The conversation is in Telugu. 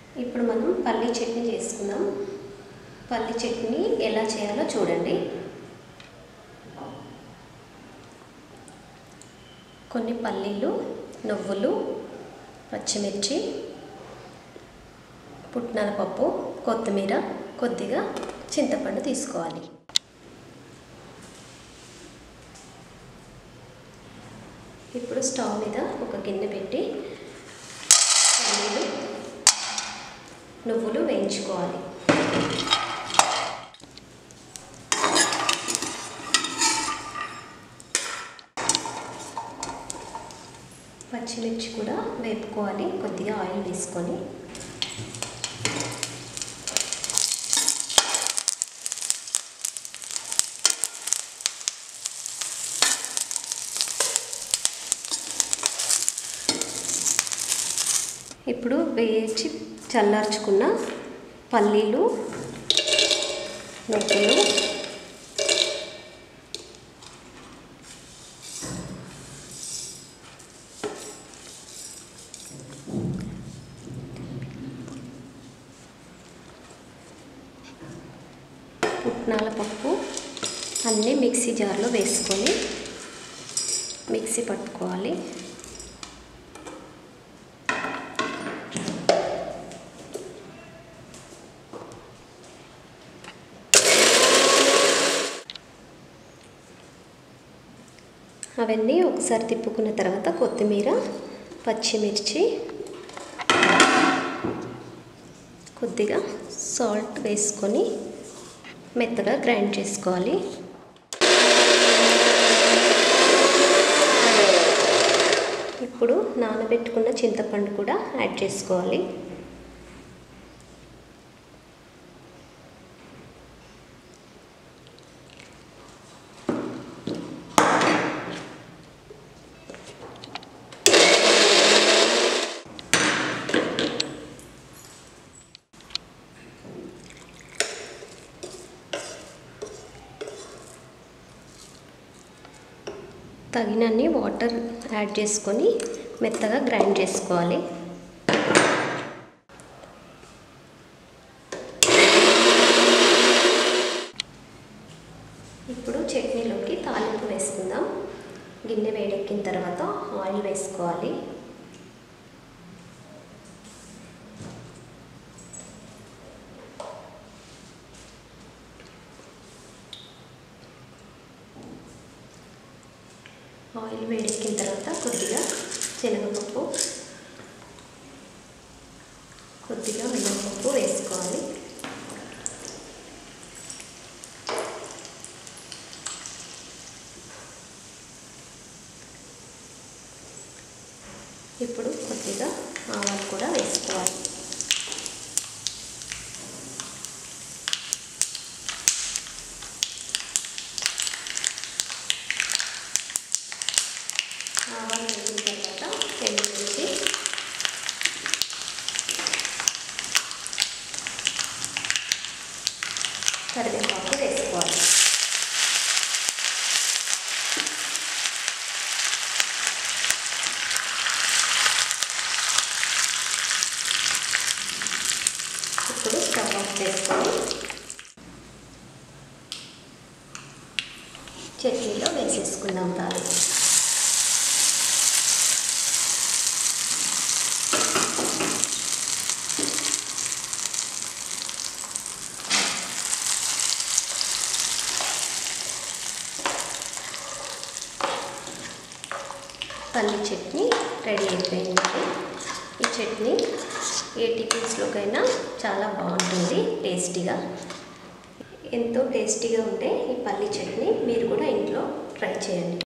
ఇప్పుడు మనం పల్లీ చట్నీ చేసుకుందాం పల్లీ చట్నీ ఎలా చేయాలో చూడండి కొన్ని పల్లీలు నువ్వులు పచ్చిమిర్చి పుట్నాల పప్పు కొత్తిమీర కొద్దిగా చింతపండు తీసుకోవాలి ఇప్పుడు స్టవ్ మీద ఒక గిన్నె పెట్టి పల్లీలు నువ్వులు వేయించుకోవాలి పచ్చిమిర్చి కూడా వేపుకోవాలి కొద్దిగా ఆయిల్ వేసుకొని ఇప్పుడు వేయించి చల్లార్చుకున్న పల్లీలు నువ్వులు పుట్నాల పప్పు అన్నీ మిక్సీ జార్లో వేసుకొని మిక్సీ పట్టుకోవాలి అవన్నీ ఒకసారి తిప్పుకున్న తర్వాత కొత్తిమీర పచ్చిమిర్చి కొద్దిగా సాల్ట్ వేసుకొని మెత్తగా గ్రైండ్ చేసుకోవాలి ఇప్పుడు నానబెట్టుకున్న చింతపండు కూడా యాడ్ చేసుకోవాలి తగినన్ని వాటర్ యాడ్ చేసుకొని మెత్తగా గ్రైండ్ చేసుకోవాలి ఇప్పుడు చట్నీలోకి తాలింపు వేసుకుందాం గిన్నె వేడెక్కిన తర్వాత ఆయిల్ వేసుకోవాలి ఆయిల్ వేడెక్కిన తర్వాత కొద్దిగా శనగపప్పు కొద్దిగా మినపప్పు వేసుకోవాలి ఇప్పుడు కొద్దిగా ఆవాలు కూడా వేసుకోవాలి ఆవాలు వేసిన తర్వాత ఎండుమిర్చి కరివేపాకు వేసుకోవాలి ఇప్పుడు స్టవ్ ఆఫ్ చేసుకొని చట్నీలో వేసేసుకుందాం తాలి పల్లి చట్నీ రెడీ అయిపోయింది ఈ చట్నీ ఏ టిఫిన్స్లోకైనా చాలా బాగుంటుంది టేస్టీగా ఎంతో టేస్టీగా ఉంటే ఈ పల్లి చట్నీ మీరు కూడా ఇంట్లో ట్రై చేయండి